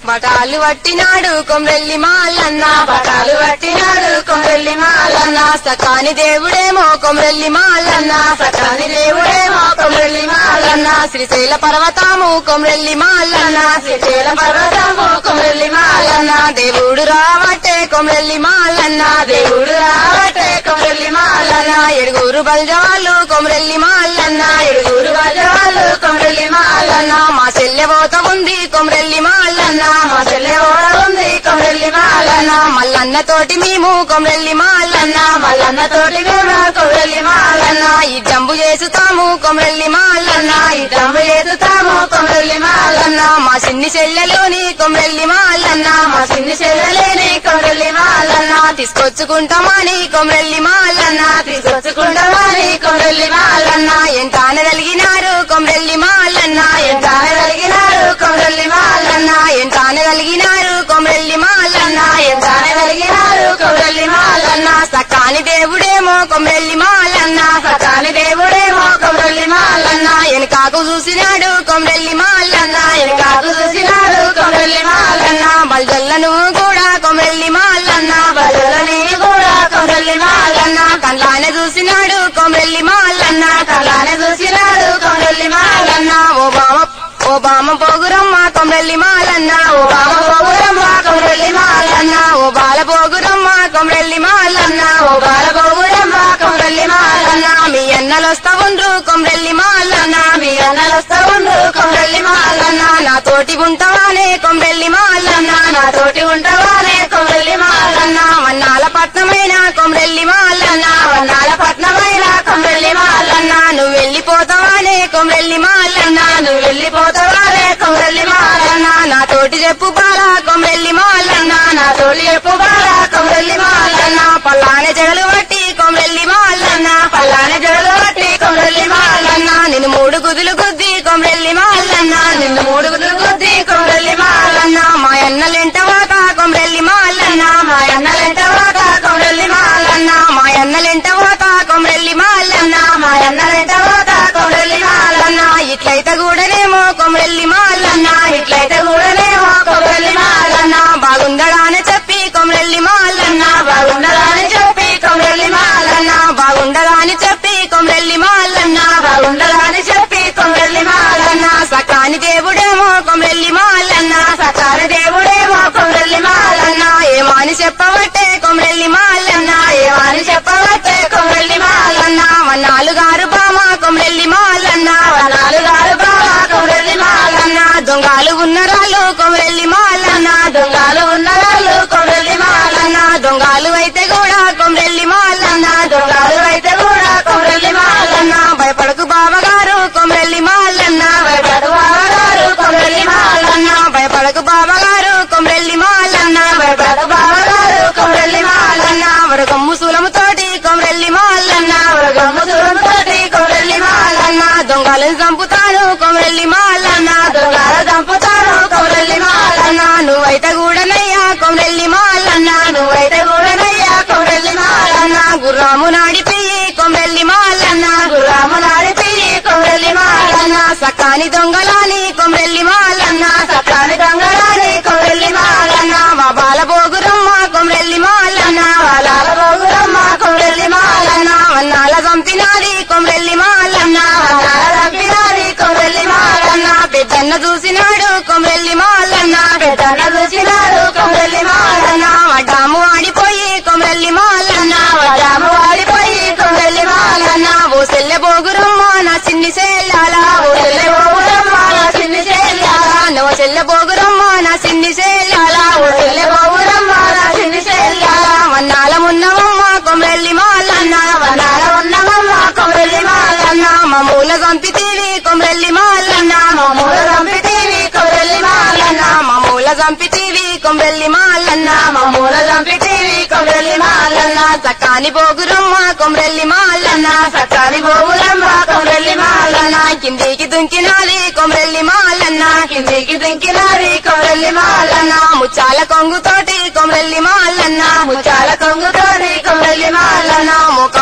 బటాలు పట్టినాడు కొమ్రెల్లి మాలన్న పటాలు పట్టినాడు కొమ్రెల్లి మాలన్న సకాని దేవుడేమో కొమ్రెల్లి మాలన్న సకాని దేవుడేమో కొమ్రెల్లి మాలన్న శ్రీశైల పర్వతము కొమ్రెల్లి మాలన్న శ్రీశైల పర్వతము కొమ్రెల్లి మాలన్న దేవుడు రావట్టే కొమ్రెల్లి మాలన్న దేవుడు రావటే కొమ్రెల్లి మాలన్న ఎడుగురు బల్జవాళ్ళు కొమ్రెల్లి మాలన్న ఏడుగురు వజవాళ్ళు కొమ్రెల్లి మాలన్న మా చెల్లె పోత ఉంది కొమ్రెల్లి మాలన్న మా చెల్లె ఓడ ఉంది కొమ్రెల్లి మాలన్న మల్లన్న తోటి మేము కొమ్రెల్లి మాలన్న మల్లన్న తోటి మేము కొమ్రెల్లి మాలన్న ఈ జంబు చేసుతాము కొమ్రెల్లి మాలన్న ఈ దమ్ము ఎదుతాము కొమ్రెల్లి మాలన్న మా చిన్ని చెల్లెలోని కొమ్రెల్లి మాలన్న మా చిన్ని చెల్లెలేని కొమ్రెల్లి మాలన్న తీసుకొచ్చుకుంటామని కొమ్రెల్లి మాలన్న తీసుకొచ్చుకుంటామని కొమ్రెల్లి మాలన్న ఎంత అనగలిగినారు కొమ్రెల్లి మాలన్న ఎంత కలిగినారు కొమ్రెల్లి మాలన్న ఎంత అనగలిగినారు కొమ్రెల్లి మాలన్న ఎంత కలిగినారు కొమ్రెల్లి మాలన్న సకాని దేవుడేమో కొమ్రెల్లి మాలన్న సకాని దేవుడేమో కొమ్రెల్లి మాలన్న వెనకాకు చూసినాడు కొమ్రెల్లి మాలన్న కాకు చూసినాడు కొమ్రెల్లి మాలన్న బల్జల్ల నువ్వు కూడా కొమ్రెల్లి మాలన్న బదులని కూడా కొమ్రెల్లి మాలన్న కళ్ళానే చూసినాడు కొమ్రెల్లి మాలన్న కళ్ళానే చూసినాడు కొమ్రెల్లి మాలన్న ఓ బామ ఓ బామ పోగురమ్మ కొమ్రెల్లి మాలన్న ఓ బామ బామ పోగురమ్మ కొమ్రెల్లి మాలన్న ఓ బాల పోగురమ్మ కొమ్రెల్లి మాలన్న ఓ బాల పోగురమ్మ కొమ్రెల్లి మాలన్న మీ అన్నలు వస్తా ఉండ్రు కొమ్రెల్లి మాలన్న మీ అన్నలు వస్తా ఉండు కొమ్రెల్లి మాలన్న నా తోటి ఉంటావానే కొమ్రెల్లి మాలన్న నా తోటి ఉంటావానే కొమ్రెల్లి మాలన్న వన్నాల పట్నమైన కొమ్రెల్లి మాలన్న వన్నాల పట్నమైన కొమ్రెల్లి మాలన్న నువ్వు వెళ్ళిపోతావానే కొమ్రెల్లి మాలన్న నువ్వు వెళ్ళిపోతావానే కొమ్రెల్లి మాలన్న నా తోటి చెప్పు బాల కొమ్రెల్లి మాలన్న నా తోటి చెప్పు బాల కొమ్రెల్లి మాలన్న పల్లానే జగలు పట్టి కొమ్రెల్లి మాలన్న పల్లాని జడలు పట్టి కొమ్రెల్లి మాలన్న నేను మూడు గుదులు గుద్ది కొమ్రెల్లి మాలన్న నిన్ను మూడు గుడ్లు గుద్ది కొమ్రెల్లి మాలన్న మా అన్నలెంట వాత కొమ్రెల్లి మాలన్న మా అన్నలెంట వాట కొమ్రెల్లి మాలన్న మా అన్నలెంట వాత కొమ్రెల్లి మాలన్న మా అన్నలెంట వాట కొమ్రెల్లి మాలన్న ఇట్లయితే కూడానేమో కొమ్రెల్లి మాలన్న ఇట్లయితే కూడానేమో కొమ్రెల్లి మాలన్న బాగుందడా అని చెప్పి కొమ్రెల్లి మాలన్న బాగుండదా అని చెప్పి కొమ్రెల్లి మాలన్న బాగుండదా అని చెప్పి కొమ్రెల్లి మాలన్న బాగుండదా అని చెప్పి కొమ్రెల్లి మాలన్న సకాని దేవుడేమో కొమ్రెల్లి మాలన్న సకాని దేవుడేమో కొమ్రెల్లి మాలన్న ఏమాని చెప్పబట్టే కొమ్రెల్లి మాలన్న ఏమని చెప్పబట్టే కొమ్రెల్లి మాలన్న నాలుగారు బామ కొమ్రెల్లి మాలన్న నాలుగారు బావ కొమ్రెల్లి మాలన్న దొంగలు ఉన్నరాళ్ళు కొమ్రెల్లి మాలన్న దొంగలు ఉన్నవాళ్ళు కొమ్రెల్లి మాలన్న దొంగలు అయితే కూడా కొమ్రెల్లి మాలన్న దొంగలు అయితే కూడా కొమ్రెల్లి మాలన్న భయపడకు బావగారు కొమ్రెల్లి మాలన్న భయపడు బావగారు కొమ్రెల్లి మాలన్న భయపడకు బావగారు కొమ్రెల్లి మాలన్న భయపడు బావగారు కొమ్రెల్లి మాలన్న వరగమ్ము సులముతోటి కొమ్రెల్లి మాలన్న మృగము దురంతోటి కొమ్రెల్లి మాలన్న దొంగలను చంపుతాను కొమ్రెల్లి మాలన్న దొంగల దంపుతాను కొమ్రెల్లి మాలన్న నువ్వైతే కూడానయ్యా కొమ్రెల్లి మాలన్న నువ్వైతే కూడానయ్యా కొమ్రెల్లి మాలన్న గుర్రాము నాడిపోయి కొమ్రెల్లి మాలన్న గుర్రాము నాడిపి కొమ్రెల్లి మాలన్న సకాని దొంగలాని కొమ్రెల్లి మాలన్న సకాని దొంగలాని కొమ్రెల్లి మాలన్న మా బాల బోగురమ్మ కొమ్రెల్లి మాలన్న వాళ్ళ బొగురమ్మ కొమ్రెల్లి మాలన్న వన్నాల చంపినాది కొమ్రెల్లి మాలన్న వాళ్ళ రంపినారి కొమ్రెల్లి మాలన్న పెద్దన్న చూసినాడు కొమ్రెల్లి మాలన్న పెద్దన్న చూసినాడు కొమ్రెల్లి మాలన్న వడ్డాము ఆడిపోయి కొమ్రెల్లి మాలన్న వడాము వాడిపోయి కొమ్రెల్లి మాలన్న ఓ సెల్లె బోగురమ్మ నా చిన్ని సేలాల ఓ చెల్లె బొగురమ్మ నా చిన్ని చెల్లాల నువ్వు చెల్లె బోగురమ్మ నా చిన్ని సేలాల ఓ చెల్లె బొగురమ్మ నా చిన్ని చెల్లాల వన్నాల మున్నవమ్మ కొమ్రెల్లి మాలన్న వనాల ఉన్నమమ్మ కొమ్రెల్లి మాలన్న మమ్మూల చంపితీవి కొమ్రెల్లి మాలన్న మామూలు రంపితీవి కొమ్రెల్లి మాలన్న మమ్మూల చంపితీవి కొమ్రెల్లి మాలన్న మామూల రంపితీవి కొమ్రెల్లి మాలన్న సకాని బోగురమ్మ కొమ్రెల్లి మాలన్న సకాని బొగురమ్మ కొమ్రెల్లి మాలన్న కిందికి దుంకినాది కొమ్రెల్లి మాలన్న కిందికి దింకినారి కొమ్రెల్లి మాలన్న ముచ్చాల కొంగుతోటి కొమ్రెల్లి మాలన్న ముచ్చాల కొంగుతోని కొమ్రెల్లి మాలన్న ముఖంబు దూత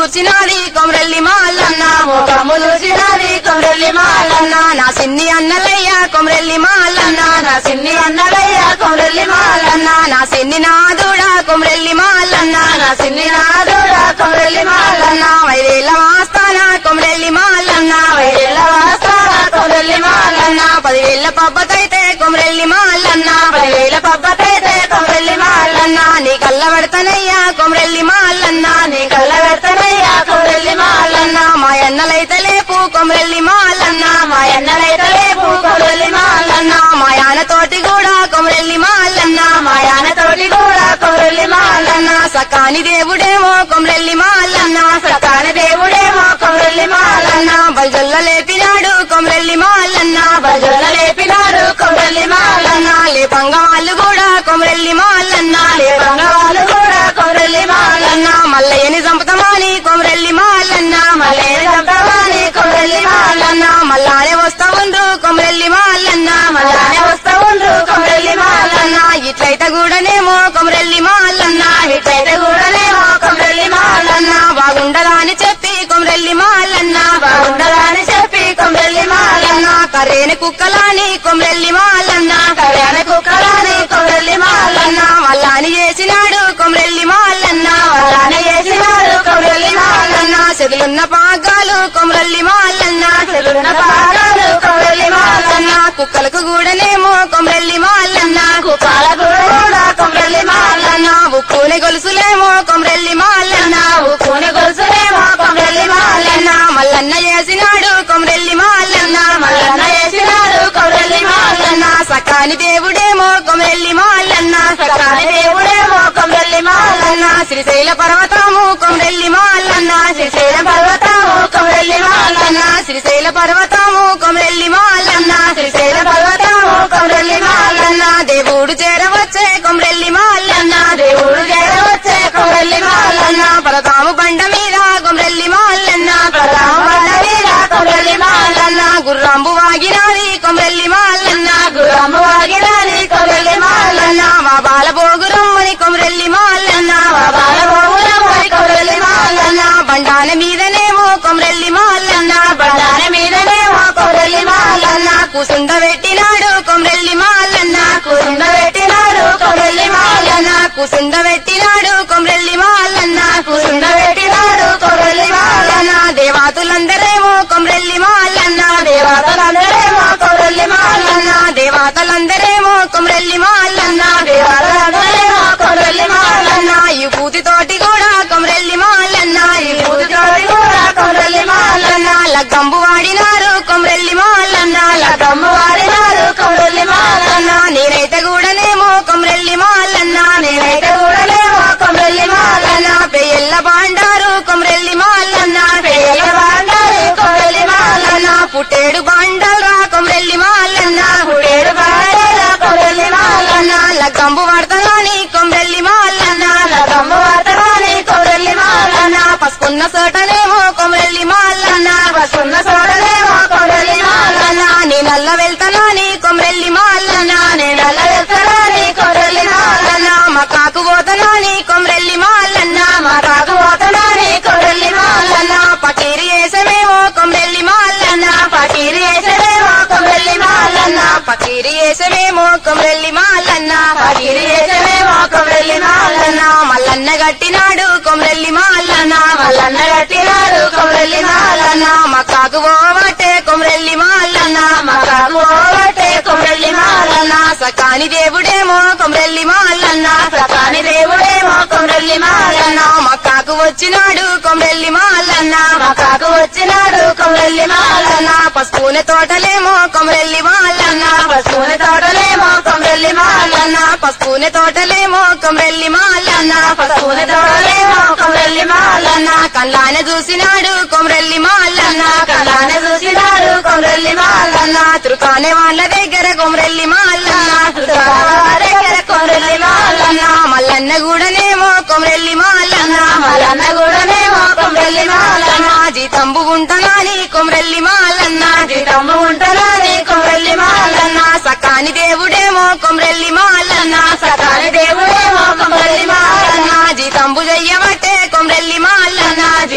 చూసినాది కొమరెల్లి మాలన్న ముఖము చూసినది కొమరెల్లి మాలన్న నా సిన్ని అన్నలయ్య కొమరెల్లి మాలన్న నా సిన్ని అన్నలయ్య కొమరెల్లి మాలన్న నా సిన్ని నాదుడా కొమరెల్లి మాలన్న నా సిన్ని నాదుడా కొమరెల్లి మాలన్న వైరేళ్ళ వాస్తాన కొమరెల్లి మాలన్న వైరెల్ల వాస్తాన కొమరెల్లి మాలన్న పదివేళ్ళ పబ్బకైతే కొమరెల్లి మాలన్న పదివేల పబ్బకైతే కొమరెల్లి మాలన్న నీ కళ్ళ పడతానయ్యా కొమరెల్లి మాలన్న నీ కళ్ళ పెడతానయ్యా కొమరెల్లి మాలన్న మా ఎన్నలైతే లేపు కొమరెల్లి మాలన్న మా ఎన్నలైతే లేపు కొమరెల్లి మాలన్న మా యానతోటి కూడా కొమరెల్లి మాలన్న మా యానతోటి కూడా కొమరెల్లి మాలన్న సకాని దేవుడేమో కొమరెల్లి మాలన్న సకాని దేవుడేమో కొమరెల్లి మాలన్న బల్జొల్ల లేపినాడు కొమరెల్లి మాలన్న భజన లేపినాడు కొమరెల్లి మాలన్న లేపంగా వాళ్ళు కూడా కొమరెల్లి మాలన్న లేపంగా వాళ్ళు కూడా కొమరెల్లి మాలన్న మల్లయ్యని చంపుతామని కొమరెల్లి మాలన్న మలేని చంపవాని కొమరెల్లి మాలన్న మల్లానే వస్తా ఉండ్రు కొమరెల్లి మాలన్న మళ్ళానే వస్తా ఉండ్రు కొమరెల్లి మాలన్న ఇట్లయితే కూడానేమో కొమరెల్లి మాలన్న ఇట్లయితే కూడానేమో కొమరెల్లి మాలన్న బాగుండదా అని చెప్పి కొమరెల్లి మాలన్న బాగుండదని చెప్పి కొమరెల్లి మాలన్న కర్రేని కుక్కలాని కొమరెల్లి మాలన్న కళ్యాణ కుక్కలాని కొమరెల్లి మాలన్న మల్లాని చేసినాడు కొమరెల్లి మాలన్న వల్లానే చేసినాడు కొమరెల్లి మాలన్న మాలన్న చెదులున్న పాగాలు కొమరెల్లి మాలన్న చెలున్న పాదాలు కొమరెల్లి మాలన్న కుక్కలకు కూడానేమో కొమరెల్లి మాలన్న కుపాల కూడా కొమరెల్లి మాలన్న ఉక్కుని గొలుసులేమో కొమరెల్లి మాలన్న ఉక్కుని గొలుసులేమో కొమరెల్లి మాలన్న మల్లన్న చేసినాడు కొమరెల్లి మాలన్న మల్లన్న చేసినాడు కొమరెల్లి మాలన్న సకాని దేవుడేమో కొమరెల్లి మాలన్న సకాని దేవుడేమో కొమరెల్లి మాలన్న శ్రీశైల పర్వతము కొమరెల్లి మాలన్న శ్రీశైల పర్వతము కొమరెల్లి మాలన్న శ్రీశైల పర్వతము కొమరెల్లి మాలన్న శ్రీశైల పర్వతము కొమరెల్లి మాలన్న దేవుడు చేరవచ్చే కొమరెల్లి మాలన్న దేవుడు చేరవచ్చే కొమరెల్లి మాలన్న పరతాము బండ మీద కొమరెల్లి మాలన్న ప్రధామ బండ మీద కొమరెల్లి మాలన్న గుర్రంబు వాగినాది కొమరెల్లి మాలన్న గురమ్మ వాగినాని కొమరెల్లి మాలన్న మా బాల పోగురమ్మని కొమరెల్లి మాలన్న మా బాలబాబులమ్మని కొమరెల్లి మాలన్న బండాన మీదనేమో కొమరెల్లి మాలన్న బండాన మీదనేమో కొమరెల్లి మాలన్న కూసుండ పెట్టినాడు కొమరెల్లి మాలన్న కూసుండ పెట్టినాడు కొమరెల్లి మాలన్న కూసుండ పెట్టినాడు కొమరెల్లి మాలన్న కూసుండ పెట్టినాడు కొమరెల్లి మాలన్న దేవాతులందరేమో కొమరెల్లి మాలన్న దేవతలందరేమో కొమరెల్లి మాలన్న దేవాతలందరేమో కొమరెల్లి మాలన్న దేవతలందరేమో కొమరెల్లి మాలన్న ఈ పూతి తోటి కూడా కొమరెల్లి మాలన్న ఈ పూతి పూజోడి కూడా కొమరెల్లి మాలన్న లగ్గంబు వాడినారు కొమరెల్లి మాలన్న లగమ్మ వాడినాడు కొమరెల్లి మాలన్న నేనైతే కూడానేమో కొమరెల్లి మాలన్న నేనైతే కూడలేమో కొమరెల్లి మాలన్న పెయ్యల్ల బాండారు కొమరెల్లి మాలన్న పేయ బాండారు కొమరెల్లి మాలన్న పుట్టేడు బాండల్రా కొమరెల్లి మాలన్న పుడేడు బాండాల కొమరెల్లి మాలన్న లగ్గంబు వాడతాని కొమరెల్లి మాలన్న లగమ్మ వాడతాని కొమరెల్లి మాలన్న పసుకున్న సోటనేమో కొమరెల్లి మాలన్న వసున్న సోడలేమో కొమరెల్లి మాలన్న నీ నల్ల వెళ్తానని కొమరెల్లి మాలన్న నేనల్ల వెళ్తానని కొమరెల్లి మాలన్న మా కాకు పోతానని కొమరెల్లి మాలన్న మా కాకు పోతానని కొమరెల్లి మాలన్న పకీరి వేసమేమో కొమరెల్లి మాలన్న పకీరి వేసలేమో కొమరెల్లి మాలన్న పకీరి వేసమేమో కొమరెల్లి మాలన్న పకీరి వేసలేమో కొమరెల్లి మాలన్న మల్లన్న గట్టినాడు కొమరెల్లి మాలన్న మల్లన్న కట్టినాడు కొమరెల్లి మాలన్న మా కాకు పోవటే కొమరెల్లి మాలన్న మా కాకు పోవటే కొమరెల్లి మాలన్న సకాని దేవుడేమో కొమరెల్లి మాలన్న సకాని దేవుడేమో కొమరెల్లి మాలన్న మా కాకు వచ్చినాడు కొమరెల్లి మాలన్న మా కాకు వచ్చినాడు కొమరెల్లి మాలన్న పసుపునే తోటలేమో కొమరెల్లి మాలన్న పశువుని తోటలేమో కొమరెల్లి మాలన్న పసుపునే తోటలేమో కొమరెల్లి మాలన్న పశువుని తోటలేమో కొమరెల్లి మాలన్న కళ్ళానే చూసినాడు కొమరెల్లి మాలన్న కళ్ళానే చూసినాడు కొమరెల్లి మాలన్న తురుకానే వాళ్ళ దగ్గర కొమరెల్లి మాలన్న దగ్గర కొమరెల్లి మాలన్న మల్లన్న కూడానేమో కొమరెల్లి మాలన్న మల్లన్న కూడానేమో కొమరెల్లి మాలన్న జీతంబు ఉంటానని కొమరెల్లి మాలన్న జీతమ్మ ఉంటదని కొమరెల్లి మాలన్న సకాని దేవుడేమో కొమరెల్లి మాలన్న సకాని దేవుడేమో కొమరెల్లి మాలన్న జీతంబు చెయ్యబట్టే కొమరెల్లి మాలన్న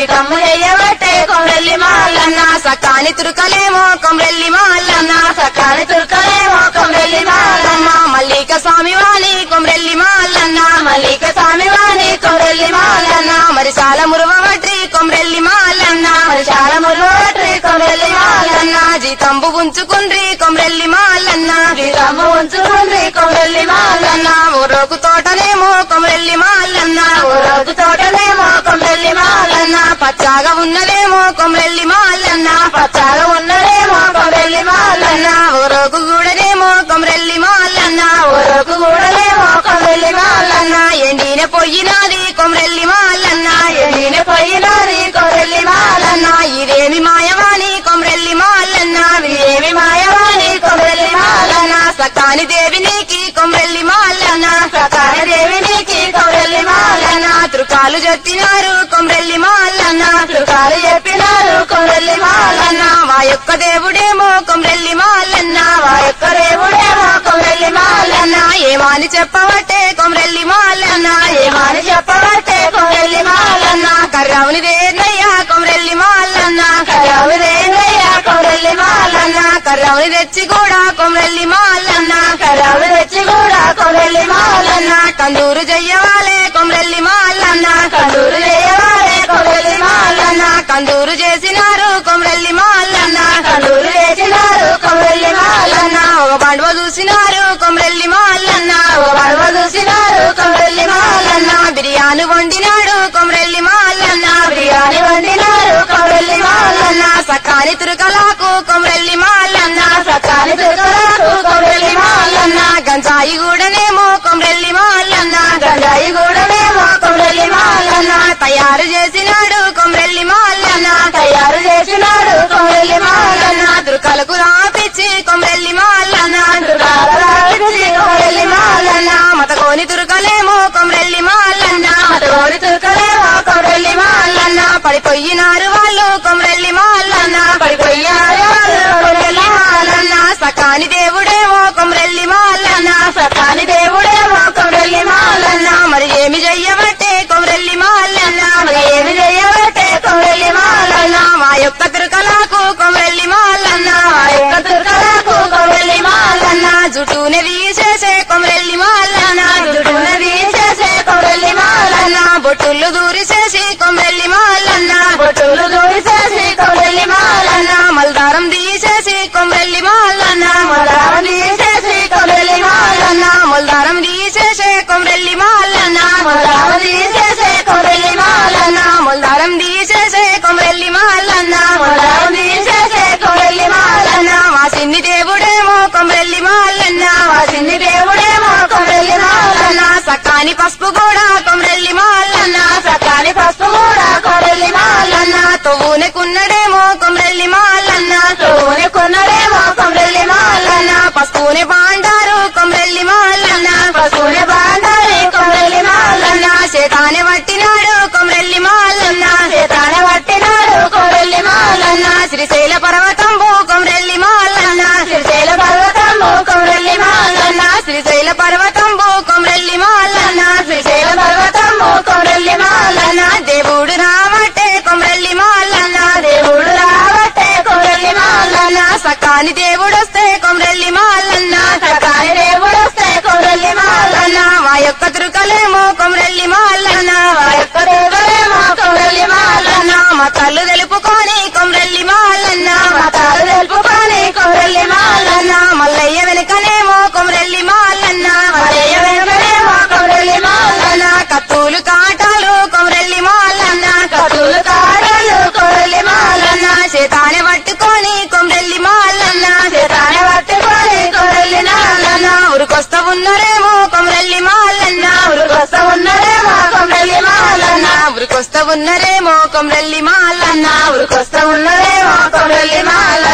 జీతము చెయ్యబట్టే కొమ్రెల్లి మాలన్న సకాని తురుకలేమో కొమ్రెల్లి మాల్లన్న సకాని తుర్కలేమో కొమ్రెల్లి మాలన్న మల్లిక స్వామి వాణి కొమ్రెల్లి మాల్లన్న మల్లిక స్వామి వాణి కొమ్రెల్లి మాలన్న మరి చాలా మురువవట్రి కొమ్రెల్లి మాల్లన్న మరి చాలా మురుగోట్రి కొమ్రెల్లి మాలన్న జీతంబు ఉంచుకుండ్రి కొమ్రెల్లి మాల్లన్న జీతము ఉంచుకుంది కొమ్రెల్లి మాలన్న ఊరోకు తోటనేమో కొమ్రెల్లి మాల్లన్న ఓ రోజు తోటలేమో కొమ్రెల్లి మాలన్న పచ్చాగా ఉన్నదేమో కొమ్రెల్లి మాల్లన్న పచ్చాగా ఉన్నదేమో కొమ్రెల్లి మాలన్న ఊరోకు గూడనేమో కొమ్రెల్లి మాల్లన్న ఓ రోజు కూడలేమో కొమ్రెల్లి మాలన్న ఎండిన పొయ్యినాది కొమ్రెల్లి మాల్లన్న ఎండిన పోయినాది కొమ్రెల్లి మాలన్న ఇదేమి మాయవాణి కొమ్రెల్లి మాల్లన్న ఏమి మాయవాణి కొమ్రెల్లి మాలన్న సకాని దేవి నీకి కొమ్రెల్లి మాల్లన్న సకాల దేవినికి కొమ్రెల్లి మాలన్న త్రుకాలు జొత్తినారు కొమ్రెల్లి మాల్లన్న త్రుకాలు చెప్పినారు కొమ్రెల్లి మాలన్న మా యొక్క దేవుడేమో కొమ్రెల్లి మాల్లన్న మా యొక్క దేవుడేమో కొమ్రెల్లి మాలన్న ఏమాని చెప్పవట్టే కొమ్రెల్లి మాల్లన్న ఏమని చెప్పబట్టే కొమ్రెల్లి మాలన్న కర్రవుని దేన్నయ్యా కొమ్రెల్లి మాల్లన్న కరవుదేనయ్యా కొమ్రెల్లి మాలన్న కర్రవుని తెచ్చి కూడా కొమ్రెల్లి మాల్లన్న కరవు తెచ్చి కూడా కొమ్రెల్లి మాలన్న కందూరు జయ్యవాలే కొమ్రెల్లి మాల్లన్న కందూరు చేయవాలే కొమ్రెల్లి మాలన్న కందూరు చేసినారు కొమ్రెల్లి మాల్లన్న కందూరు చేసినారు కొమ్రెల్లి మాలన్న ఒక బండవ చూసినారు కొమ్రెల్లి మాల్లన్న ఓ పడవ చూసినారు కొమ్రెల్లి మాలన్న బిర్యానీ వండినాడు కొమ్రెల్లి మాల్లన్న బిర్యానీ వండినారు కొమ్రెల్లి మాలన్న సకాని తురుకలాకు కొమ్రెల్లి మాల్లన్న సకాని తుర్కలకు కొమ్రెల్లి మాలన్న గంజాయి గూడనేమో కొమ్రెల్లి మాల్లన్న గంజాయి గూడమేమో కొమ్రెల్లి మాలన్న తయారు చేసినాడు కొమ్రెల్లి మాల్లన్న తయారు చేసినాడు కొమ్రెల్లి మాలన్న తురుకలకు రాపిచ్చి కొమ్రెల్లి మాల్లన్న దుర్గారాజు కొమ్రెల్లి మాలన్న మతకోని తురుకలేమో కొమ్రెల్లి మాల్లన్న తోడి తుర్కలేమో కొమ్రెల్లి మాలన్న పడిపోయినారు వాళ్ళు కొమ్రెల్లి మాల్లన్న పడిపోయారు కొమ్రెల్లి మాలన్న సకాని దేవుడేమో కొమ్రెల్లి మాల్లన్న సకాని దేవుడేమో కొమ్రెల్లి మాలన్న మరి ఏమి చెయ్యబట్టే కొమ్రెల్లి మాల్లన్న మరి ఏమి చేయబట్టే కొమ్రెల్లి మాలన్న మా యొక్క తురుకలకు కొమ్రెల్లి మాల్లన్న ఆ యొక్క తుర్కలకు కొమ్రెల్లి మాలన్న జుటూనే తీసేసే కొమ్రెల్లి మాల్లన్న దుడున తీసేసే కొమ్రెల్లి మాలన్న బొట్టులు దూరిసేసి కొమ్రెల్లి మాల్లన్న బొట్టులు దూసేసి కొమ్రెల్లి మాలన్న మల్దారం తీసేసి కొమ్రెల్లి మాల్లన్న మొదలం తీసేసి కొమ్రెల్లి మాలన్న మొల్దారం తీసేసే కొమ్రెల్లి మాల్లన్న మొదలం తీసేసే కొమ్రెల్లి మాలన్న మొల్దారం తీసేసే కొమ్రెల్లి మాల్లన్న మొదలం తీసేసే కొమ్రెల్లి మాలన్న మా సిన్ని దేవుడేమో కొమ్రెల్లి మాల్లన్న మా చిన్ని దేవుడేమో కొమ్రెల్లి మాలన్న సకాని పసుపు కూడా కొమ్రెల్లి మాల్లన్న సకాని పసుపు కూడా కొమ్రెల్లి మాలన్న తొవ్వునకున్నడేమో కొమ్రెల్లి మాల్లన్న తోని కొన్నడేమో కొమ్రెల్లి మాలన్న పసుపుని బాండారు కొమ్రెల్లి మాల్లన్న పశువుని బాండాలి కొమ్రెల్లి మాలన్న చేతానే పట్టినాడు కొమ్రెల్లి మాల్లన్న చేతాన పట్టినాడు కొమ్రెల్లి మాలన్న శ్రీశైల పర్వతంబు కొమ్రెల్లి మాల్లన్న శ్రీశైల పర్వతము కొమ్రెల్లి మాలన్న శ్రీశైల పర్వతంబు కొమ్రెల్లి మాల్లన్న శ్రీశైల పర్వతము కొమ్రెల్లి మాలన్న దేవుడు రావటే కొమ్రెల్లి మాల్లన్న దేవుడు రావట్టే కొమ్రెల్లి మాలన్న సకాని దేవుడొస్తే కొమ్రెల్లి మాల్లన్న సకాని దేవుడు వస్తే కొమ్రెల్లి మాలన్న మా యొక్క తురుకలేమో కొమ్రెల్లి మాల్లన్న మా యొక్క దేవుడేమో కొమ్రెల్లి మాలన్న మా కళ్ళు తెలుపుకొని కొమ్రెల్లి మాల్లన్న మతాలు తెలుపుకొని కొమ్రెల్లి మాలన్న మల్లయ్య వెనుకనేమో కొమ్రెల్లి మాల్లన్న మలయ్య వెనుకనేమో కొమ్రెల్లి మాలన్న కత్తులు కాటాలు కొమ్రెల్లి మాల్లన్న కతులు కాడలు కొమ్రెల్లి మాలన్న చేతానే పట్టుకొని కొమ్రెల్లి మాల్లన్న చేతాన పట్టుకొని కొమ్రెల్లి నాలన్న ఉరికొస్తా ఉన్నరేమో కొమ్రెల్లి మాల్లన్న ఉరుకొస్త ఉన్నడేమో కొమ్రెల్లి మాలన్న ఉరికొస్తా ఉన్నరేమో కొమ్రెల్లి మాల్లన్న ఉరుకొస్త ఉన్నడేమో కొమ్రెల్లి మాలన్న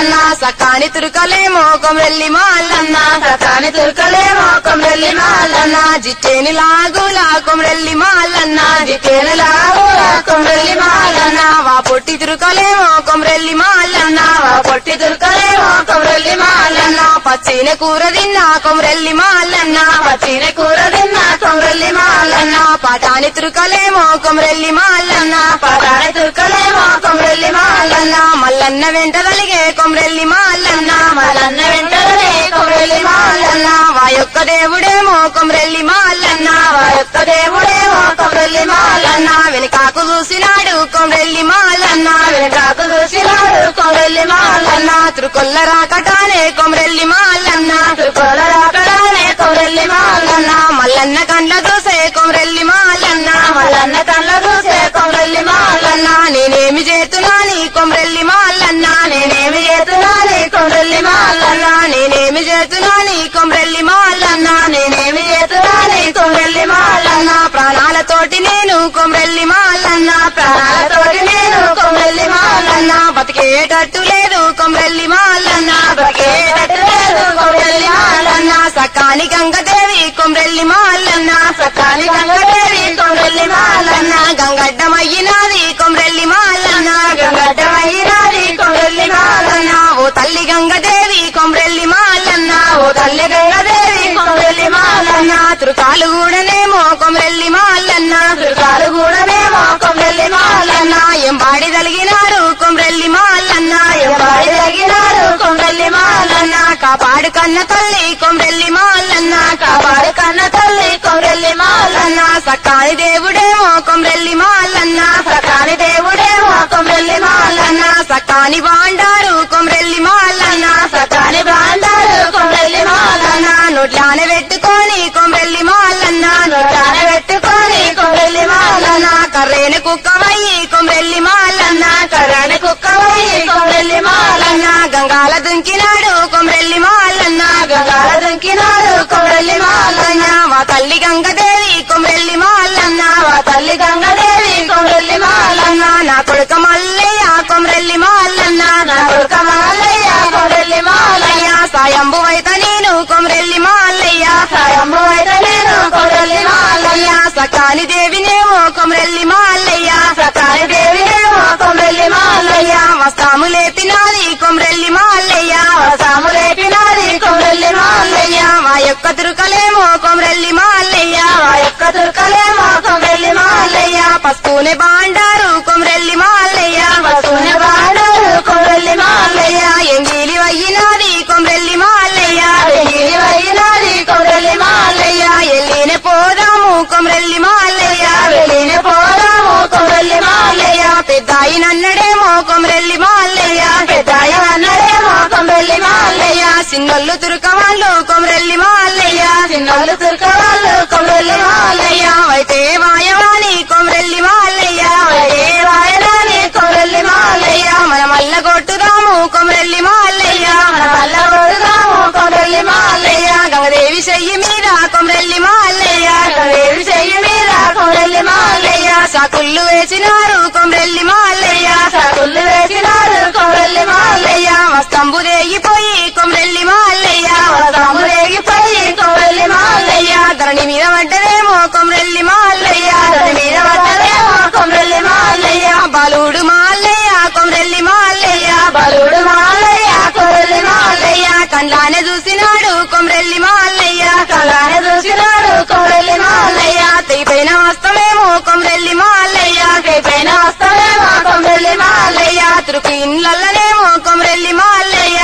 సకాని తురుకలేమో కొమ్రెల్లి మాలన్న సకాని తుర్కలేమో కొమ్రెల్లి మాలన్న జిట్టేని లాగులా కొమ్రెల్లి మాలన్న జికేనలాగు కొమ్రెల్లి మాలన్న వా పొట్టి తురుకలేమో కొమ్రెల్లి మాలన్న వా పొట్టి తుర్కలేమో కొమ్రెల్లి మాలన్న పచ్చిన కూర తిన్నా కొమ్రెల్లి మాలన్న పచ్చిన కూర తిన్న కొమ్రెల్లి మాలన్న పాటాని తురుకలేమో కొమ్రెల్లి మాలన్న పదాని తుర్కలేమో కొమ్రెల్లి మాలన్న మల్లన్న వెంట కలిగే కొమ్రెల్లి మాలన్న మలన్న వెంటనే కొమ్రెల్లి మాలన్న వా యొక్క దేవుడేమో కొమ్రెల్లి మాలన్న వా యొక్క దేవుడేమో కొమ్రెల్లి మాలన్న వెనుకాకు చూసినాడు కొమ్రెల్లి మాలన్న వెనకాకు చూసినాడు కొమ్రెల్లి మాలన్న త్రుకొల్ల రాకటానే కొమ్రెల్లి మాలన్న తుర్కోల రాకడానే కొమ్రెల్లి మాలన్న మల్లన్న కండ్ల చూసే కొమ్రెల్లి మాలన్న మలన్న కళ్ళ చూసే కొమ్రెల్లి మాలన్న నేనేమి చేతున్నాని కొమ్రెల్లి మాలన్న నేనేమి చేస్తున్నాని కొమ్రెల్లి మాలన్న నేనేమి చేస్తున్నాని కొమ్రెల్లి మాలన్న నేనేమి చేస్తున్నాని కొమ్రెల్లి మాలన్న ప్రాణాలతోటి నేను కొమ్రెల్లి మాలన్న ప్రాణాలతోటి నేను కొమ్రెల్లి మాలన్న బతికేటట్టు లేదు కొమ్రెల్లి మాలన్న బతికేటట్టు లేదు కొమ్రెల్లి మాలన్న సకాని గంగదేవి కొమ్రెల్లి మాలన్న సకాని గంగదేవి కొమ్రెల్లి మాలన్న గంగడ్డమయ్యినాది కొమ్రెల్లి మాలన్న గంగడ్డమైనాది కొమ్రెల్లి మాలన్న ఓ తల్లి గంగదేవి కొమ్రెల్లి మాలన్న ఓ తల్లి గంగదేవి కొమ్రెల్లి మాలన్న త్రుకాలు కూడానేమో కొమ్రెల్లి మాలన్న దుర్గాలు కూడానేమో కొమ్రెల్లి మాలన్న ఎంబాడి తలిగినారు కొమ్రెల్లి మాలన్న ఎంబాడి తగినారు కొమ్రెల్లి మాలన్న కాపాడు కన్న తల్లి కొమ్రెల్లి మాలన్న కాపాడు కన్న తల్లి కొమ్రెల్లి మాలన్న సకాని దేవుడేమో కొమ్రెల్లి మాలన్న సకాని దేవుడేమో కొమ్రెల్లి మాలన్న సకాని బాండారు కొమ్రెల్లి మాలన్న సకాని బాండారు కొమ్రెల్లి మాలన్న నోట్లాన పెట్టుకొని కొమ్రెల్లి మాలన్న నొట్టాన పెట్టుకొని కొమ్రెల్లి మాలన్న కర్రేన కుక్కమయ్యి కొమ్రెల్లి మాలన్న కర్రని కుక్కవై కొమ్రెల్లి మాలన్న గంగాల దుంకినాడు కొమ్రెల్లి మాలన్న గంగాల దుంకినాడు కొమ్రెల్లి మాలన్న మా తల్లి గంగదేవి కొమ్రెల్లి మాలన్న మా తల్లి గంగదేవి కొమ్రెల్లి మాలన్న నా కొడుక మల్లయ్య కొమ్రెల్లి మాలన్న నా కొడుక మాలయ్య కొమ్రెల్లి మాలయ్య సాయంబు వైత నేను కొమ్రెల్లి మాలయ్య సాయమ్ము అయితే నేను కొమ్రెల్లి మాలయ్య సకాని దేవినేమో కొమ్రెల్లి మాలయ్య సకాని దేవినేమో కొమ్రెల్లి మాలయ్య వస్తాము లేపినాది కొమ్రెల్లి మాలయ్య సాము రేపినాది కొమ్రెల్లి మాలయ్య మా యొక్క తురుకలేమో కొమ్రెల్లి మాలయ్య మా యొక్క దుర్కలేమో కొమ్రెల్లి మాలయ్య పసుపునే బాండారు కొమ్రెల్లి మాలయ్య వసూని వాడారు కొమ్రెల్లి మాలయ్య ఎంగిలి వయ్యినాది కొమ్రెల్లి మాలయ్య వెయ్యి వైనాది కొమ్రెల్లి మాలయ్య ఎల్లిన పోదాము కొమ్రెల్లి మాలయ్య వెళ్ళిన పోదాము కొమ్రెల్లి మాలయ్య పెద్దాయి నన్నడేమో కొమ్రెల్లి మాలయ్య పెద్దాయ అన్నడేమో కొమ్రెల్లి మాలయ్య సిన్నొల్లు తురుకవాళ్ళు కొమ్రెల్లి మాలయ్య చిన్నోళ్ళు తుర్కవాళ్ళు కొమ్రెల్లి మాలయ్య అయితే వాయవాణి కొమ్రెల్లి మాలయ్య ఏ వాయనాని కొమ్రెల్లి మాలయ్య మన మల్ల కొట్టుదాము కొమ్రెల్లి మాలయ్య మన వల్ల కొడుదాము కొమ్రెల్లి మాలయ్య గంగదేవి చెయ్యి మీద కొమ్రెల్లి మాలయ్య వేరు చెయ్యి మీద కొమ్రెల్లి మాలయ్య సాకుళ్ళు వేసినారు కొమ్రెల్లి మాలయ్య సగుళ్ళు వేసినారు కొమ్రెల్లి మాలయ్య వస్తంబు రేగిపోయి కొమ్రెల్లి మాలయ్య వస్తాము రేగిపోయి కొమ్రెల్లి మాలయ్య ధరణి మీద పడ్డదేమో కొమ్రెల్లి మాలయ్య దాని మీద పడ్డదేమో కొమ్రెల్లి మాలయ్య బాలుడు మాలయ్య కొమ్రెల్లి మాలయ్య బలుడు మాలయ్య కొమ్రెల్లి మాలయ్య కండ్లానే చూసినాడు కొమ్రెల్లి మాలయ్య కళ్ళానే చూసినాడు కొమ్రెల్లి మాలయ్య తెగిపోయిన వస్తమేమో కొమ్రెల్లి మాలయ్య పైన వస్తాడేమో కొమ్రెల్లి మాలయ్య తురుకు ఇండ్లనేమో కొమ్రెల్లి మాలయ్య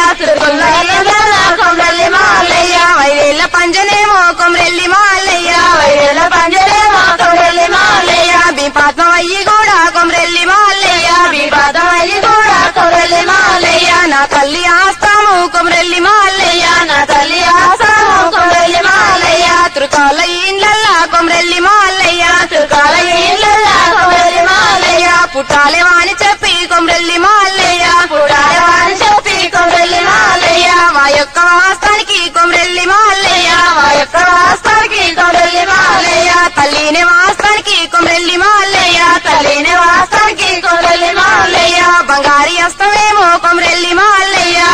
తిరుపతి కొమ్రెల్లి మాలయ్య వైదేళ్ల పంజనేమో కొమ్రెల్లి మాలయ్య వైరేళ్ళ పంజరేమో కొమ్రెల్లి మాలయ్య బిపాత్మ అయ్యి కూడా కొమ్రెల్లి మాలయ్య వివాదం అయ్యి కూడా కొమ్రెల్లి మాలయ్య నా తల్లి ఆస్తాము కొమ్రెల్లి మాలయ్య నా తల్లి ఆసాము కొమ్రెల్లి మాలయ్య తురుకాల ఇండ్లల్లా కొమ్రెల్లి మాలయ్య తుకాల ఇళ్ళల్లా కొమ్రెల్లి మాలయ్య పుట్టాలే వాణి చెప్పి కొమ్రెల్లి మాలయ్య పుడాలి వాని చెప్పి కొమ్రెల్లి మాలయ్య మా యొక్క వాస్తానికి కొమ్రెల్లి మాలయ్య మా యొక్క వాస్తానికి కొమ్రెల్లి మాలయ్య తల్లిని వాస్తానికి కొమ్రెల్లి మాలయ్య తల్లిని వాస్తానికి కొమ్రెల్లి మాలయ్య బంగారి అస్తమేమో కొమ్రెల్లి మాలయ్య బంగారు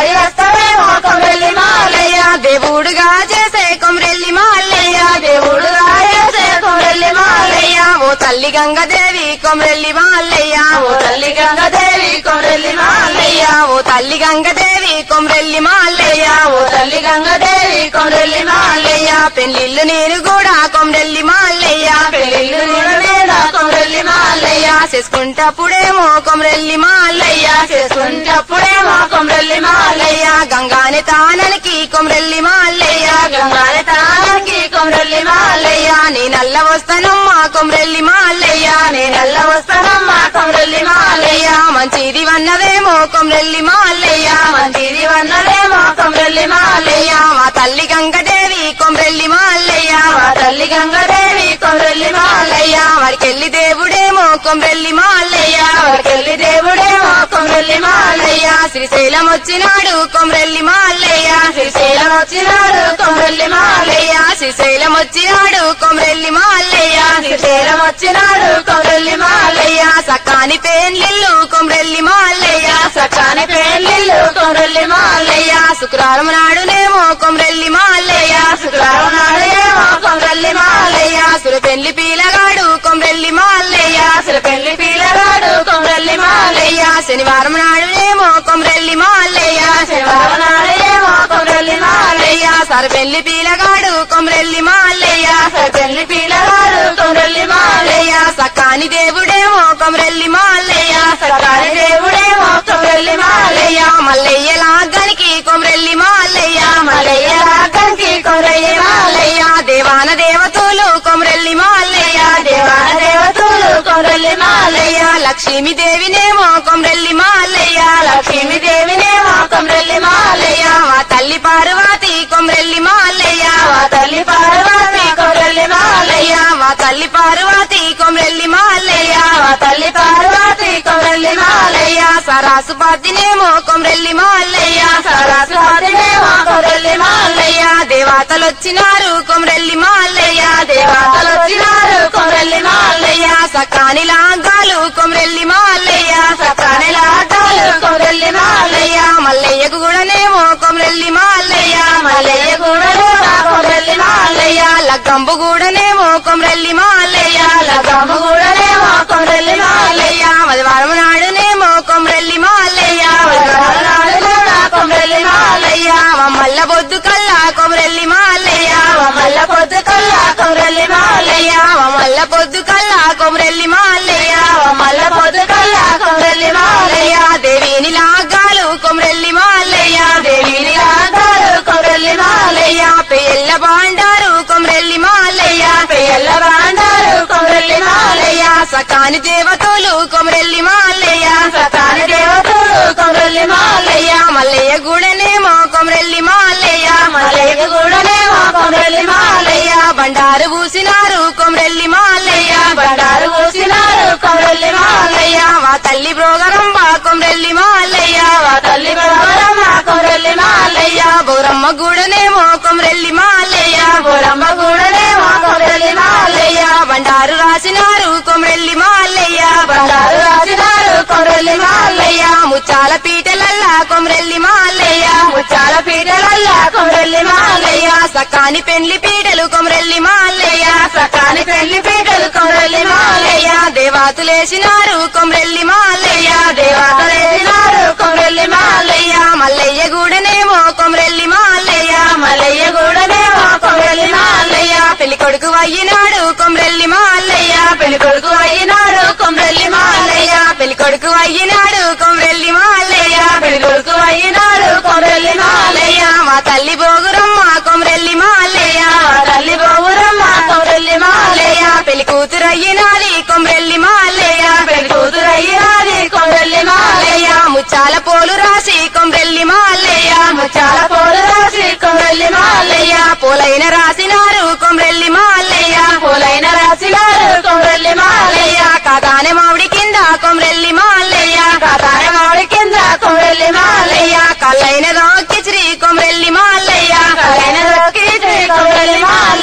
పడి వస్తావేమో కొమరెల్లి మాలయ్య దేవుడుగా చేసే కొమరెల్లి మాల్లయ్య దేవుడు రాయేసే కొమరెల్లి మాలయ్య ఓ తల్లి గంగదేవి కొమరెల్లి మాల్లయ్య ఓ తల్లి గంగదేవి కొమరెల్లి మాలయ్య ఓ తల్లి గంగదేవి కొమరెల్లి మాల్లయ్య ఓ తల్లి గంగదేవి కొమరెల్లి మాలయ్య పెళ్లిళ్ళు నేను కూడా కొమరెల్లి మాల్లయ్య పెళ్ళిళ్ళు నేను లేదా కొమరెల్లి మాలయ్య చేసుకుంటప్పుడేమో కొమరెల్లి మాల్లయ్య చేసుకుంటప్పుడేమో కొమరెల్లి మాలయ్య గంగాని తాననికి కొమరెల్లి మాల్లయ్య గంగాని తానానికి కొమరెల్లి మాలయ్య నీ నల్ల వస్తానమ్మా కొమరెల్లి మాల్లయ్య నేనెల్ల వస్తానమ్మా కొమరెల్లి మాలయ్య మంచిది వన్నదేమో కొమరెల్లి మాల్లయ్య మంచిది వన్నదేమో కొమరెల్లి మాలయ్య మా తల్లి గంగదేవి కొమరెల్లి మాల్లయ్య మా తల్లి గంగదేవి కొమరెల్లి మాలయ్య వాడికెళ్ళి దేవుడేమో కొమరెల్లి మాల్లయ్య వాడికెళ్ళి దేవుడేమో కొమరెల్లి మాలయ్య శ్రీశైలం వచ్చినాడు కొమరెల్లి మాల్లయ్య శ్రీశైలం వచ్చినాడు కొమరెల్లి మాలయ్య శ్రీశైలం వచ్చినాడు కొమరెల్లి మాల్లయ్య శ్రీశైలం వచ్చినాడు కొమరెల్లి మాలయ్య సకాని పేన్లిల్లు కొమరెల్లి మాల్లయ్య సకాని పెళ్ళిళ్ళు కొమరెల్లి మాలయ్య శుక్రవారం నాడునేమో కొమరెల్లి మాల్లయ్య శుక్రవారం నాడేమో కొమరెల్లి మాలయ్య సుర పెళ్లి పీలగాడు కొమరెల్లి మాల్లయ్య అసలు పెళ్లి పిల్లగాడు కొమరెల్లి మాలయ్య శనివారం నాడునేమో కొమరెల్లి మాల్లయ్య శనివారం నాడేమో కొమరెల్లి మాలయ్య సర పెళ్లి పీలగాడు కొమరెల్లి మాల్లయ్య అసలు పెళ్లి పిల్లగాడు కొమరెల్లి మాలయ్య సకాని దేవుడేమో కొమరెల్లి మాల్లయ్య సకాని దేవుడేమో కొమరెల్లి మాలయ్య మల్లయ్య లాగానికి కొమరెల్లి మాల్లయ్య మలయ్య రాకంకి కొమరెల్లి మాలయ్య దేవాన దేవతలు కొమరెల్లి మాల్లయ్య దేవాన దేవతలు కొమరెల్లి మాలయ్య లక్ష్మీ దేవినేమో కొమరెల్లి మాల్లయ్య లక్ష్మీ దేవినేమో కొమరెల్లి మాలయ్య మా తల్లి పార్వతి కొమరెల్లి మాల్లయ్య మా తల్లి పార్వతి కొమరెల్లి మాలయ్య మా తల్లి పార్వతి కొమరెల్లి మాల్లయ్య మా తల్లి పార్వతి కొమరెల్లి మాలయ్య సరాసు పాతినేమో కొమరెల్లి మాల్లయ్య సరస్వతినేమో కొమరెల్లి మాలయ్య దేవతలు వచ్చినారు కొమరెల్లి మాల్లయ్య దేవతలు వచ్చినారు కొమరెల్లి మాలయ్య సకాని లాగాలు కొమరెల్లి మాల్లయ్య సకాని లాటాలు కొమరెల్లి మాలయ్య మల్లయ్యకు కూడానేమో కొమరెల్లి మాల్లయ్య మల్లయ్య కూడలు కొమరెల్లి మాలయ్య లగ్గంబు కూడానేమో కొమరెల్లి మాల్లయ్య లగమ్మ కూడలేమో కొమరెల్లి మాలయ్య మదివారం నాడునేమో కొమరెల్లి మాల్లయ్య నాడు కూడా కొమరెల్లి మాలయ్య మల్ల బొద్దు కల్లా కొమరెల్లి మాల్లయ్య మల్ల పొద్దు కల్లా కొమరెల్లి మాలయ్య మల్ల పొద్దు కల్లా కొమరెల్లి మాల్లయ్య మల్ల పొద్దు కల్లా కొమరెల్లి మాలయ్య దేవిని లాగాలు కొమరెల్లి మాల్లయ్య దేవిని రాగారు కొమరెల్లి మాలయ్య పేల్ల బాండారు కొమరెల్లి మాల్లయ్య పేర్ల బాండారు కొమరెల్లి మాలయ్య సకాని దేవతలు కొమరెల్లి మాల్లయ్య సతాని దేవతలు కొమరెల్లి మాలయ్య మల్లయ్య గుడనేమో కొమరెల్లి మాల్లయ్య మల్లయ్య కూడనేమో కొమరెల్లి మాలయ్య బండారు పూసినారు కొమరెల్లి మాల్లయ్య బండారు పూసినారు కొమరెల్లి మాలయ్య మా తల్లి బ్రోగరంబ కొమరెల్లి మాల్లయ్య మా తల్లి బలవరమ్మ కొమరెల్లి మాలయ్య బౌరమ్మ గుడనేమో కొమరెల్లి మాల్లయ్య బోరమ్మ కూడనేమో కొమరెల్లి మాలయ్య బండారు రాసినారు కొమరెల్లి మాల్లయ్య బండారు రాసినారు కొమరెల్లి మాలయ్య ముచ్చాల పీటలల్లా కొమరెల్లి మాల్లయ్య ముచ్చాల పీటలల్లా కొమరెల్లి మాలయ్య సకాని పెండ్లి పీటలు కొమరెల్లి మాల్లయ్య సకాని పెళ్లి పీటలు కొమరెల్లి మాలయ్య దేవాతులేసినారు కొమరెల్లి మాల్లయ్య దేవతలేసినారు కొమరెల్లి మాలయ్య మల్లయ్య గూడనేమో కొమరెల్లి మాల్లయ్య మల్లయ్య కూడనేమో కొమరెల్లి మాలయ్య పెళ్లి కొడుకు అయ్యినాడు కొమరెల్లి మాల్లయ్య పెళ్లి కొడుకు అయినాడు కొమరెల్లి మాలయ్య పెళ్లి కొడుకు అయ్యినాడు కొమరెల్లి మాల్లయ్య పెళ్లి కొడుకు అయినాడు కొమరెల్లి మాలయ్య మా తల్లి బోగురమ్మ కొమరెల్లి మాల్లయ్య మా తల్లి బొగురమ్మ కొమరెల్లి మాలయ్య పెళ్లి కూతురు అయ్యినాది కొమరెల్లి మాల్లయ్య పెళ్లి కూతురు అయినాది కొమరెల్లి మాలయ్య ముచ్చాల పోలు రాసి కొమరెల్లి మాల్లయ్య ముచ్చాల పోలు రాసి కొమరెల్లి మాలయ్య పోలైన రాసినారు కొమరెల్లి మాల్లయ్య పూలైన రాసినారు కొమరెల్లి మాలయ్య కాదానే మామిడి కింద కొమరెల్లి మాల్లయ్య కాతాయ మామిడి కింద కొమరెల్లి మాలయ్య కల్లైన రాకి శ్రీ కొమరెల్లి మాల్లయ్య కలైన దొరికి కొమరెల్లి మాలయ్య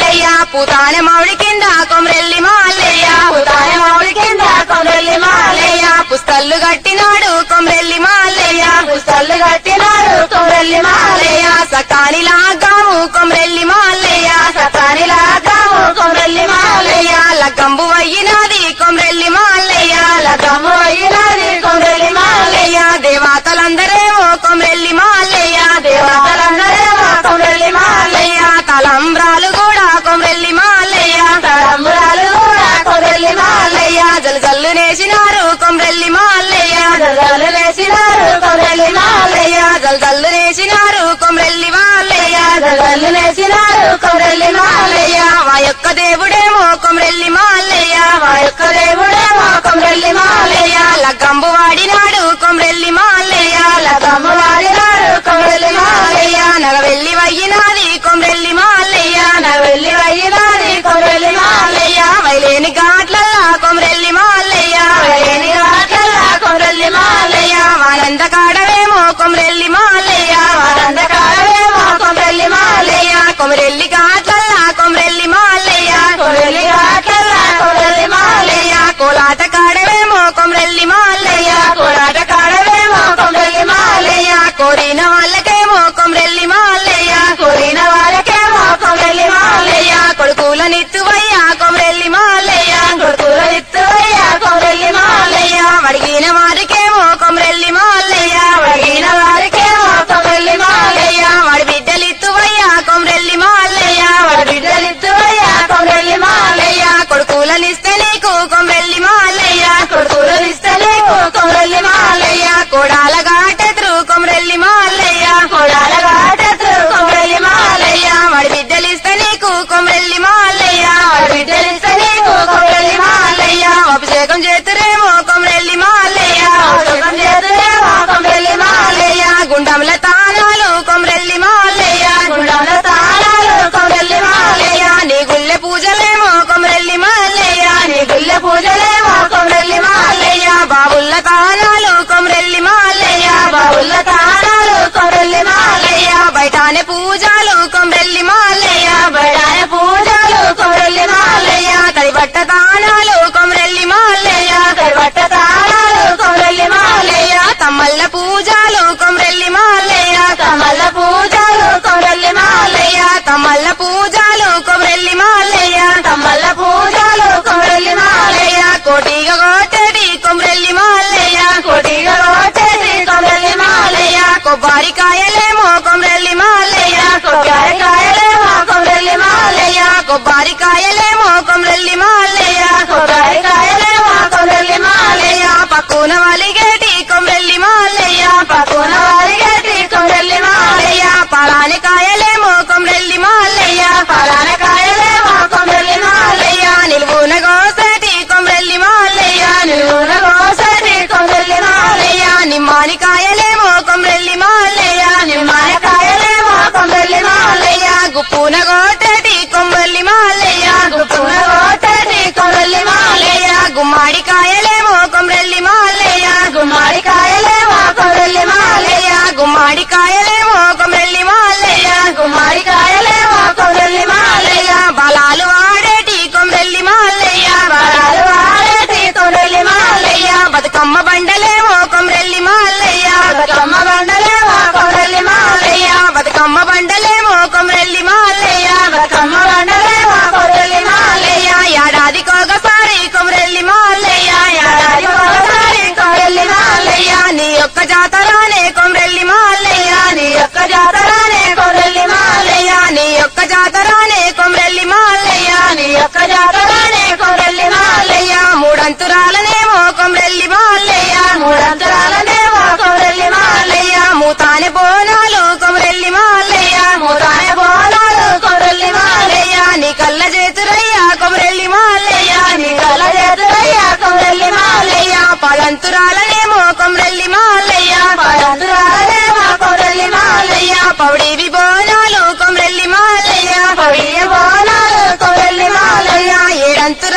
పూతానే మామిడి కింద కొమరెల్లి మాల్లయ్య ఉదాయ మామిడి కింద కొమరెల్లి మాలయ్య పుస్తల్లు కట్టినాడు కొమరెల్లి మాల్లయ్య పుస్తలు కట్టినాడు కొమరెల్లి మాలయ్య సకాని లాగాము కొమరెల్లి మాల్లయ్య సతాని లాగాము కొమరెల్లి మాలయ్య లగ్గంబు అయ్యినాది కొమరెల్లి మాల్లయ్య లగము అయినది కొమరెల్లి మాలయ్య దేవతలందరేమో కొమరెల్లి మాల్లయ్య దేవతలందరేమో కొమరెల్లి మాలయ్య తలంబ్రాలు కూడా కొమరెల్లి మాల్లయ్య తలంబురాలు కూడా కొమరెల్లి మాలయ్య జల్లు జల్లు నేసినారు కొమరెల్లి మాల్లయ్య జగలు వేసినారు కొమరెల్లి మాలయ్య జల్ జల్లు నేసినారు కొమరెల్లి మాల్లయ్య జగలు వేసినారు కొమరెల్లి మాలయ్య మా యొక్క దేవుడేమో కొమరెల్లి మాల్లయ్య మా యొక్క దేవుడేమో కొమరెల్లి మాలయ్య లగ్గంబు వాడినాడు కొమరెల్లి మాల్లయ్య లగము వాడినాడు కొమరెల్లి మాలయ్య నగవెల్లి వయ్యినాది కొమరెల్లి మాల్లయ్య నవెల్లి వయ్యినాది కొమరెల్లి మాలయ్య వైలేని ఘాట్లల్లా కొమరెల్లి మాల్లయ్య వేణి రాకల్లా కొమరెల్లి మాలయ్య వానంద కాడవేమో కొమరెల్లి మాల్లయ్య వారందకాడవేమో కొమరెల్లి మాలయ్య కొమరెల్లి ఘాట్లల్లా కొమరెల్లి మాల్లయ్య కొమరెల్లి రాకల్లా కొమరెల్లి మాలయ్య కోలాట కాడవేమో కొమరెల్లి మాల్లయ్య కోలాట కాడవేమో కొమరెల్లి మాలయ్య కోరిన వాళ్ళకేమో కొమరెల్లి మాల్లయ్య కోరిన వారికేమో కొమరెల్లి మాలయ్య కొడుకులనిత్తువయ్యా కొమరెల్లి మాల్లయ్య కొడుకుల ఇత్తువయ్య కొమరెల్లి మాలయ్య అడిగిన వారికేమో కొమరెల్లి మాల్లయ్య అడిగిన వారికేమో కొమరెల్లి మాలయ్య వాడి బిడ్డలిత్తువయ్యా కొమరెల్లి మాల్లయ్య వాడి బిడ్డలిత్తువయ్య కొమరెల్లి మాలయ్య కొడుకులనిస్తే నీకు కొమరెల్లి మాల్లయ్య కొడుకులనిస్తే నీకు కొమరెల్లి మాలయ్య కోడాల ఘాటెదురు కొమరెల్లి మాల్లయ్య కొడాల గాటెత్తు కొమరెల్లి మాలయ్య వాడి బిడ్డలిస్తే నీకు కొమరెల్లి మాల్లయ్య వాడి బిడ్డలిస్తే నీకు కొమరెల్లి మాలయ్య అభిషేకం చేతురేమో కొమరెల్లి మాల్లయ్య సుఖం చేతులేమో కొమరెల్లి మాలయ్య గుండంల తానాలు కొమరెల్లి మాల్లయ్య గుండంలో తాళాలు కొమరెల్లి మాలయ్య నీ గుళ్ళె పూజలేమో కొమరెల్లి మాల్లయ్య నీ గుళ్ళె పూజలేమో కొమరెల్లి మాలయ్య బాబుల్ల తానాలు కొమరెల్లి మాల్లయ్య బావుల తాళాలు కొమరెల్లి మాలయ్య బయటానే పూజలు కొమరెల్లి మాల్లయ్య బడాయ పూజలు కొమరెల్లి మాలయ్య తడి బట్ట తానాలు కొమరెల్లి మాల్లయ్య కర్వట్ట తాళాలు కొమరెల్లి మాలయ్య తమ్మల్ల పూజలు కొమరెల్లి మాల్లయ్య కమల పూజలు కొమరెల్లి మాలయ్య తమ్మల్ల పూజలు కొమరెల్లి మాల్లయ్య కమల పూజలు కొమరెల్లి మాలయ్య కోటిగా కోటడి కొమరెల్లి మాల్లయ్య కొడిగా రోటేసి కొమరెల్లి మాలయ్య కొబ్బరికాయలేమో కొమరెల్లి మాల్లయ్య కొబ్బరికాయలేమో కొమరెల్లి మాలయ్య కొబ్బరికాయలేమో కొమరెల్లి మాల్లయ్య కొబ్బరికాయలేమో కొమరెల్లి మాలయ్య పక్కున వలిగేటి కొమరెల్లి మాల్లయ్య పక్కున వారిగేటి కొమరెల్లి మాలయ్య పలాని కాయలేమో కొమరెల్లి మాల్లయ్య పలాన కాయలేమో కొమరెల్లి మాలయ్య నిలువున గోసటి కొమరెల్లి మాల్లయ్య నిలువున కోసటి కొమరెల్లి మాలయ్య నిమ్మాని కాయలేమో కొమరెల్లి మాల్లయ్య నిమ్మాయ కాయలేమో కొమరెల్లి మాలయ్య గుప్పున గోటటి కొమరెల్లి మాల్లయ్య గుప్పున కోటటి కొమరెల్లి మాలయ్య గుమ్మాడి కాయలేమో కొమరెల్లి మాల్లయ్య గుమ్మడి కాయలేమో కొమరెల్లి మాలయ్య గుమ్మాడి కాయలేమో కొమరెల్లి మాల్లయ్య గుమ్మడి కాయలేమో కొమరెల్లి మాలయ్య బలాలు ఆడేటి కొమరెల్లి మాల్లయ్య వరాలు వాడేటి కొమరెల్లి మాలయ్య బతుకమ్మ బండలేమో కొమరెల్లి మాల్లయ్య బతుకమ్మ బండలేమో కొమరెల్లి మాలయ్య బతుకమ్మ బండలేమో కొమరెల్లి మాల్లయ్య బతుకమ్మ బండలేమో కొమరెల్లి మాలయ్య ఏడాదికొకసారి కొమరెల్లి మాల్లయ్య ఏడాది ఒకసారి కొమరెల్లి మాలయ్య నీ యొక్క జాతరానే కొమరెల్లి మాల్లయ్య నీ యొక్క జాతరానే కొమరెల్లి మాలయ్య నీ యొక్క జాతరానే కొమరెల్లి మాల్లయ్య నీ యొక్క జాతరానే కొమరెల్లి మాలయ్య మూడంతురాలనేమో కొమరెల్లి మాల్లయ్య మూడంతరాలనేమో కొమరెల్లి మాలయ్య మూతానే బోనాలు కొమరెల్లి మాల్లయ్య మూతాయ బోనాలు కొమరెల్లి మాలయ్య నీ కళ్ళ చేతురయ్యా కొమరెల్లి మాల్లయ్య నీ కల చేతులయ్య కొమరెల్లి మాలయ్య పదంతురాలనేమో కొమరెల్లి మాల్లయ్య పడంతురాలనేమో కొమరెల్లి మాలయ్య పౌడివి బోనాలు కొమరెల్లి మాల్లయ్య పొడియ బోనాలు కొమరెల్లి మాలయ్య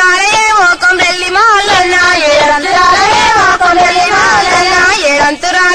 ఏడంతురాలయేమో కొమరెల్లి మాల్లయ్య ఏడంతురాలనేమో కొమరెల్లి మాలయ్య ఏడంతురాల